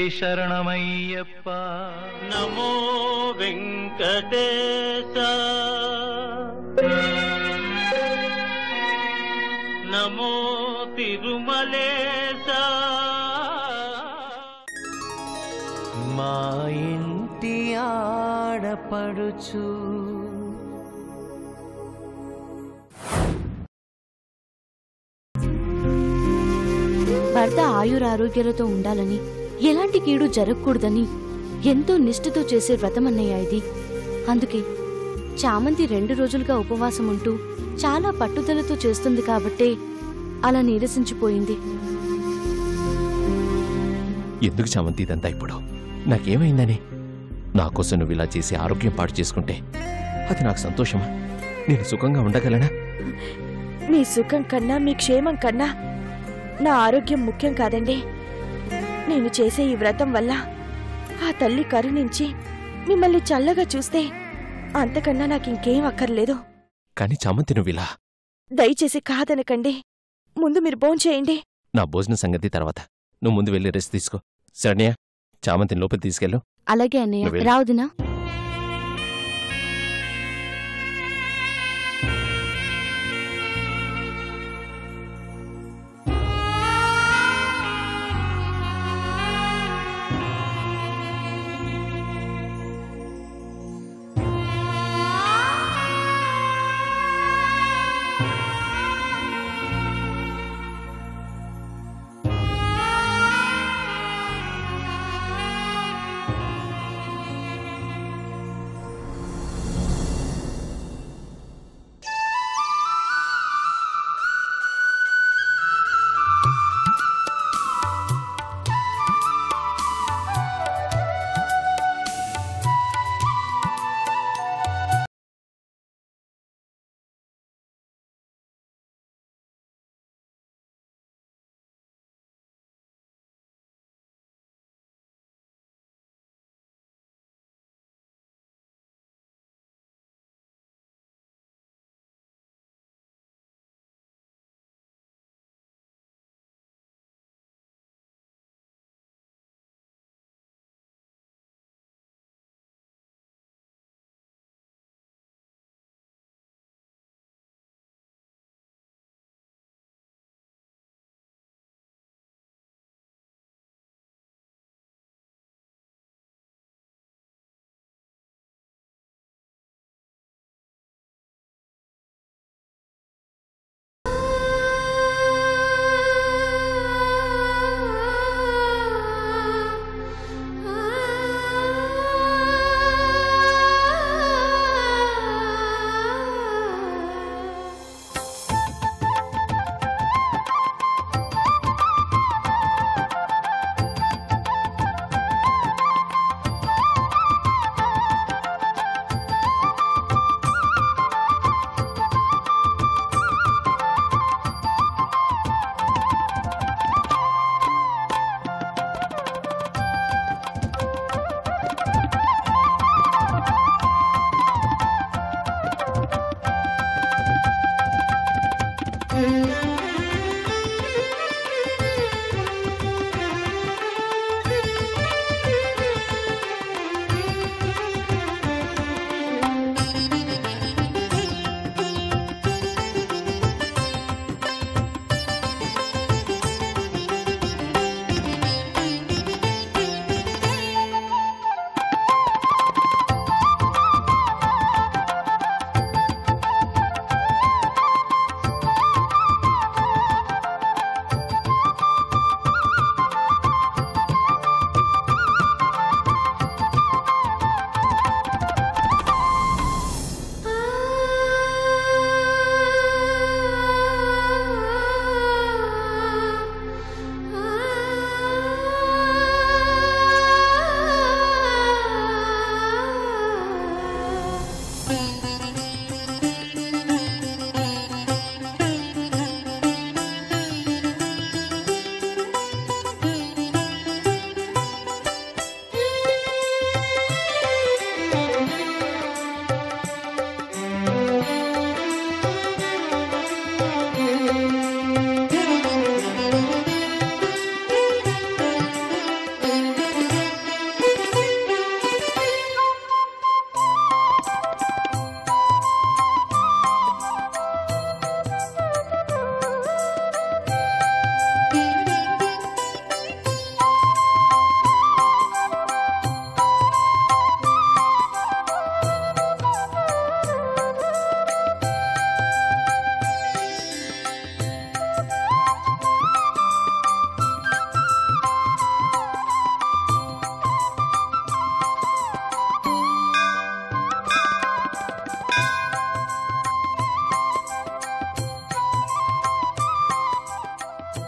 శరణమయ్యప్ప నమో వెంకటేశ నమో తిరుమలేశ మా ఇంటి ఆడపడుచు భర్త ఆయురారోగ్యాలతో ఉండాలని ఎలాంటి కీడు జరగకూడదని ఎంతో నిష్ఠతో చేసే వ్రతమన్నయ్య ఇది అందుకే చామంతి రెండు రోజులుగా ఉపవాసం ఉంటూ చాలా పట్టుదలతో చేస్తుంది కాబట్టే అలా నీరసించిపోయింది ఎందుకు చామంతి ఇదంతా ఇప్పుడు నాకేమైందని నా కోసం నువ్వు ఇలా చేసి ఆరోగ్యం పాడు చేసుకుంటే అది నాకు సంతోషమా నేను సుఖంగా ఉండగలనా మీ సుఖం కన్నా మీ క్షేమం కన్నా నా ఆరోగ్యం ముఖ్యం కాదండి నేను చేసే ఈ వ్రతం వల్ల ఆ తల్లి కరుణించి మిమ్మల్ని చల్లగా చూస్తే అంతకన్నా నాకు ఇంకేం అక్కర్లేదు కానీ చామంతి నువ్వు ఇలా దయచేసి కాదనకండి ముందు మీరు భోంచేయండి నా భోజన సంగతి తర్వాత నువ్వు ముందు వెళ్ళి రెస్ట్ తీసుకో శరణ్య చామంతిని లోపల తీసుకెళ్ళు అలాగే అన్నయ్య నువ్వు వెళ్ళు. రావుదినా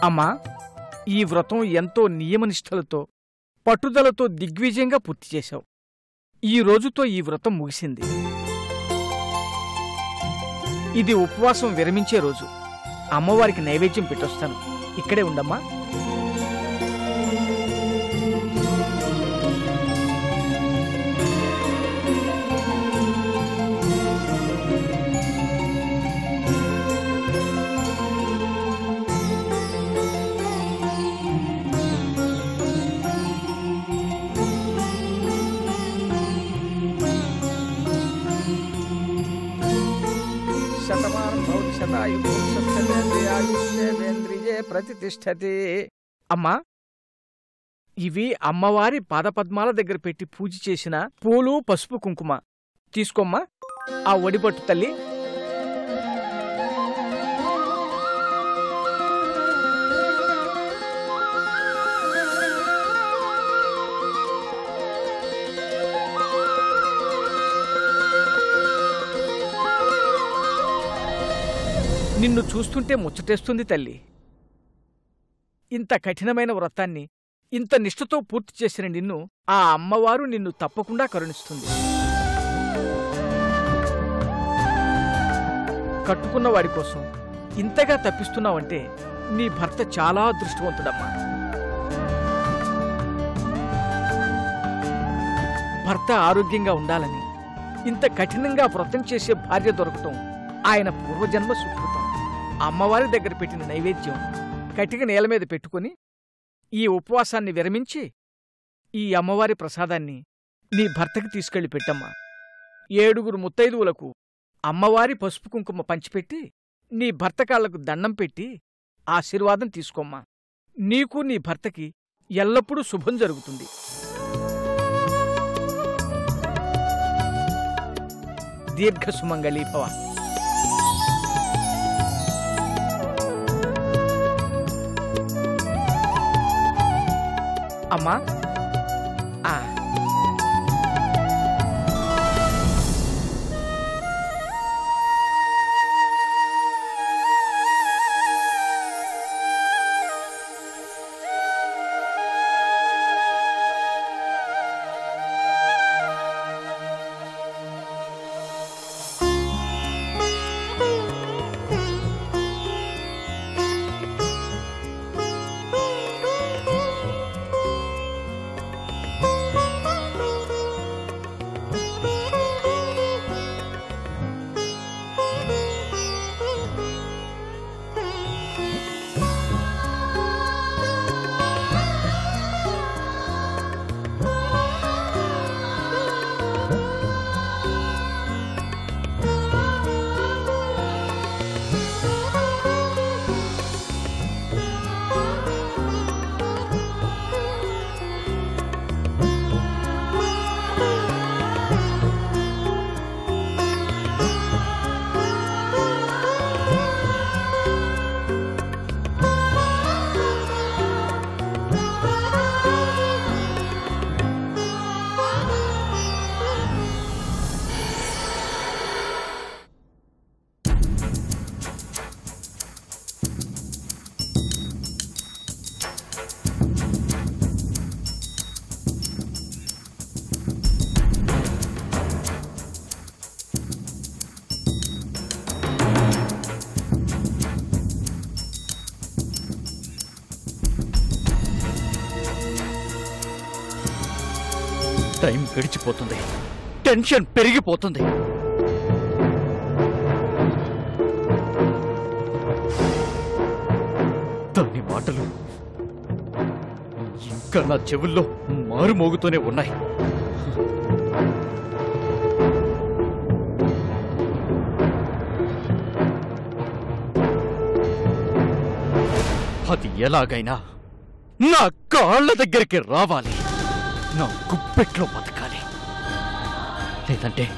అమ్మా ఈ వ్రతం ఎంతో నియమనిష్టలతో పట్టుదలతో దిగ్విజయంగా పూర్తి చేశావు ఈ రోజుతో ఈ వ్రతం ముగిసింది ఇది ఉపవాసం విరమించే రోజు అమ్మవారికి నైవేద్యం పెట్టొస్తాను ఇక్కడే ఉండమ్మా శతమానం భవతి శతాయు పురుషస్యేంద్రియే ప్రతిష్టతి అమ్మా ఇవి అమ్మవారి పాదపద్మాల దగ్గర పెట్టి పూజ చేసిన పూలు పసుపు కుంకుమ తీసుకోమ్మా ఆ ఒడిపట్టు తల్లి నిన్ను చూస్తుంటే ముచ్చటేస్తుంది తల్లి ఇంత కఠినమైన వ్రతాన్ని ఇంత నిష్ఠతో పూర్తి చేసిన నిన్ను ఆ అమ్మవారు నిన్ను తప్పకుండా కరుణిస్తుంది కట్టుకున్న వాడి కోసం ఇంతగా తప్పిస్తున్నావంటే నీ భర్త చాలా అదృష్టవంతుడమ్మా భర్త ఆరోగ్యంగా ఉండాలని ఇంత కఠినంగా వ్రతం చేసే భార్య దొరకటం ఆయన పూర్వజన్మ సుకృతం అమ్మవారి దగ్గర పెట్టిన నైవేద్యం కటిక నేల మీద పెట్టుకుని ఈ ఉపవాసాన్ని విరమించి ఈ అమ్మవారి ప్రసాదాన్ని నీ భర్తకి తీసుకెళ్లి పెట్టమ్మా ఏడుగురు ముత్తైదువులకు అమ్మవారి పసుపు కుంకుమ పంచిపెట్టి నీ భర్త కాళ్లకు దండం పెట్టి ఆశీర్వాదం తీసుకోమ్మా నీకు నీ భర్తకి ఎల్లప్పుడూ శుభం జరుగుతుంది దీర్ఘ సుమంగళీ భవ అమ్మా ఆ టైం గడిచిపోతుంది టెన్షన్ పెరిగిపోతుంది దాని మాటలు ఇంకా నా చెవుల్లో మారుమోగుతూనే ఉన్నాయి అది ఎలాగైనా నా కాళ్ళ దగ్గరికి రావాలి నా గుప్పెట్లో బతకాలి లేదంటే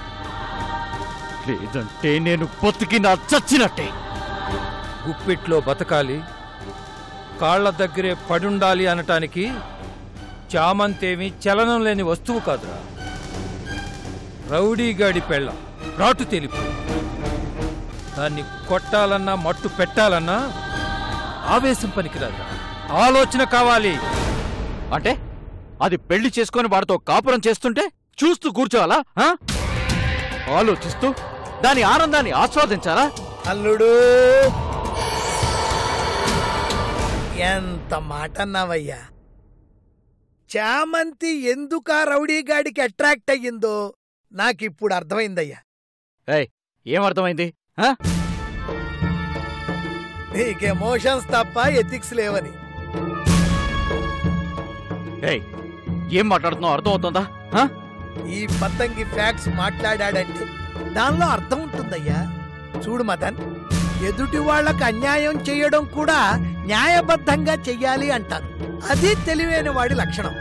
లేదంటే నేను బతికి నా చచ్చినట్టే గుప్పిట్లో బతకాలి కాళ్ల దగ్గరే పడుండాలి అనటానికి చామంతేమి చలనం లేని వస్తువు కాదురా రౌడీగాడి పెళ్ళ రాటు తెలుపు దాన్ని కొట్టాలన్నా మట్టు పెట్టాలన్నా ఆవేశం పనికిరాదురా ఆలోచన కావాలి అంటే అది పెళ్లి చేసుకొని వాడితో కాపురం చేస్తుంటే చూస్తూ కూర్చోవాలా ఆ? ఆలోచిస్తూ దాని ఆనందాన్ని ఆస్వాదించాలా అల్లుడు ఎంత మాట అన్నావయ్యా చామంతి ఎందుకు ఆ రౌడీగాడికి అట్రాక్ట్ అయ్యిందో నాకిప్పుడు అర్థమైందయ్యా ఏయ్ ఏం అర్థమైంది ఆ? నీకు ఎమోషన్స్ తప్ప ఎథిక్స్ లేవని ఏయ్ ఏం మాట్లాడుతున్నావు అర్థం అవుతుందా ఆ? ఈ పతంగి ఫ్యాక్ట్స్ మాట్లాడాడంటే దానిలో అర్థం ఉంటుందయ్యా చూడు మదన్ ఎదుటి వాళ్ళకు అన్యాయం చేయడం కూడా న్యాయబద్ధంగా చెయ్యాలి అంటారు అది తెలివైన వాడి లక్షణం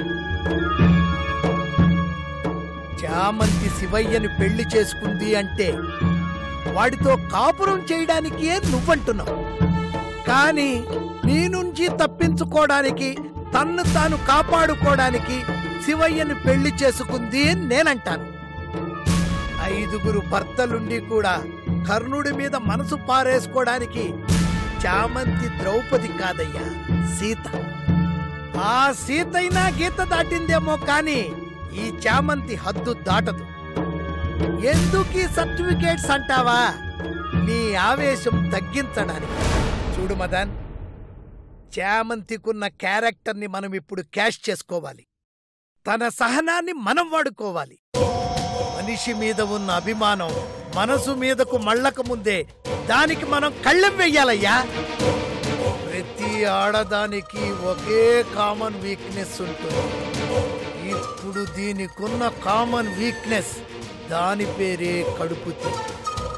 చామంతి శివయ్యని పెళ్లి చేసుకుంది అంటే వాడితో కాపురం చేయడానికే నువ్వంటున్నావు కానీ నీ నుంచి తప్పించుకోవడానికి తన్ను తాను కాపాడుకోవడానికి శివయ్యని పెళ్లి చేసుకుంది అని నేనంటాను ఐదుగురు భర్తలుండి కూడా కర్ణుడి మీద మనసు పారేసుకోవడానికి చామంతి ద్రౌపది కాదయ్యా సీత ఆ సీతైనా గీత దాటిందేమో కాని ఈ చామంతి హద్దు దాటదు ఎందుకు ఈ సర్టిఫికేట్స్ అంటావా నీ ఆవేశం తగ్గించడానికి చూడు మదన్ చామంతికున్న క్యారెక్టర్ని మనం ఇప్పుడు క్యాష్ చేసుకోవాలి తన సహనాన్ని మనం వాడుకోవాలి మనిషి మీద ఉన్న అభిమానం మనసు మీదకు మళ్ళక ముందే దానికి మనం కళ్ళెం వెయ్యాలయ్యా ప్రతి ఆడదానికి ఒకే కామన్ వీక్నెస్ ఉంటుంది ఇప్పుడు దీనికున్న కామన్ వీక్నెస్ దాని పేరే కడుపు తీపి.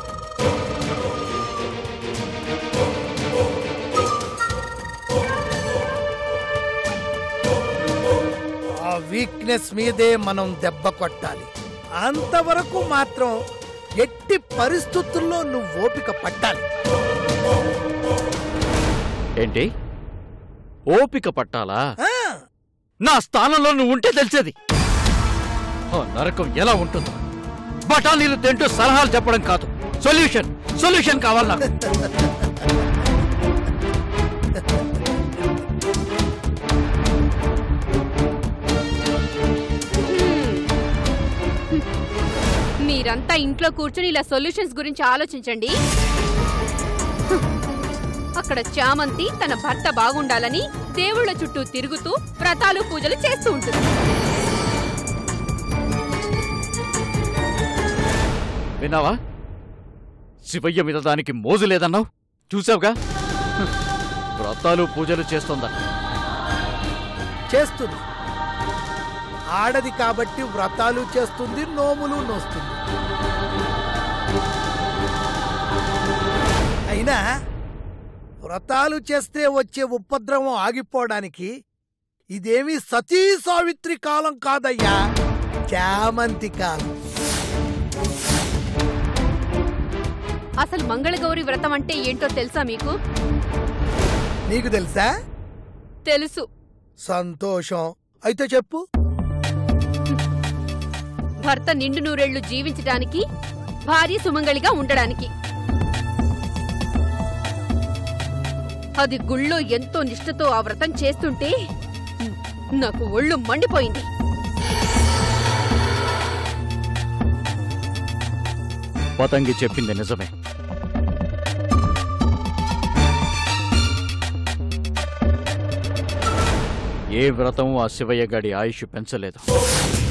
ఆ వీక్నెస్ మీదే మనం దెబ్బ కొట్టాలి అంతవరకు మాత్రం ఎట్టి పరిస్థితుల్లో నువ్వు ఓపిక పట్టాలి ఏంటి ఓపిక పట్టాలా ఆ, నా స్థానంలో నువ్వు ఉంటే తెలిసేది ఆ నరకం ఎలా ఉంటుందో బఠానీలు తింటూ సలహాలు చెప్పడం కాదు సొల్యూషన్ సొల్యూషన్ కావాలి నాకు మీరంతా ఇంట్లో కూర్చుని ఇలా సొల్యూషన్స్ గురించి ఆలోచించండి అక్కడ చామంతి తన భర్త బాగుండాలని దేవుళ్ళ చుట్టూ తిరుగుతూ వ్రతాలు పూజలు చేస్తూ ఉంటుంది విన్నావా శివయ్య మీద దానికి మోజు లేదన్నావు చూసావుగా హ్మ్. వ్రతాలు పూజలు చేస్తుందా చేస్తుంది ఆడది కాబట్టి వ్రతాలు చేస్తుంది నోములు నోస్తుంది అయినా వ్రతాలు చేస్తే వచ్చే ఉపద్రవం ఆగిపోవడానికి ఇదేమీ సతీ సావిత్రి కాలం కాదయ్యా చామంతి కాలం అసలు మంగళగౌరి వ్రతం అంటే ఏంటో తెలుసా మీకు నీకు తెలుసా తెలుసు సంతోషం అయితే చెప్పు భర్త నిండు నూరేళ్లు జీవించడానికి భార్య సుమంగళిగా ఉండడానికి అది గుళ్ళో ఎంతో నిష్ఠతో ఆ వ్రతం చేస్తుంటే నాకు ఒళ్ళు మండిపోయింది పతంగి చెప్పింది నిజమే ఏ వ్రతం ఆ శివయ్య గడి ఆయుష్ పెంచలేదు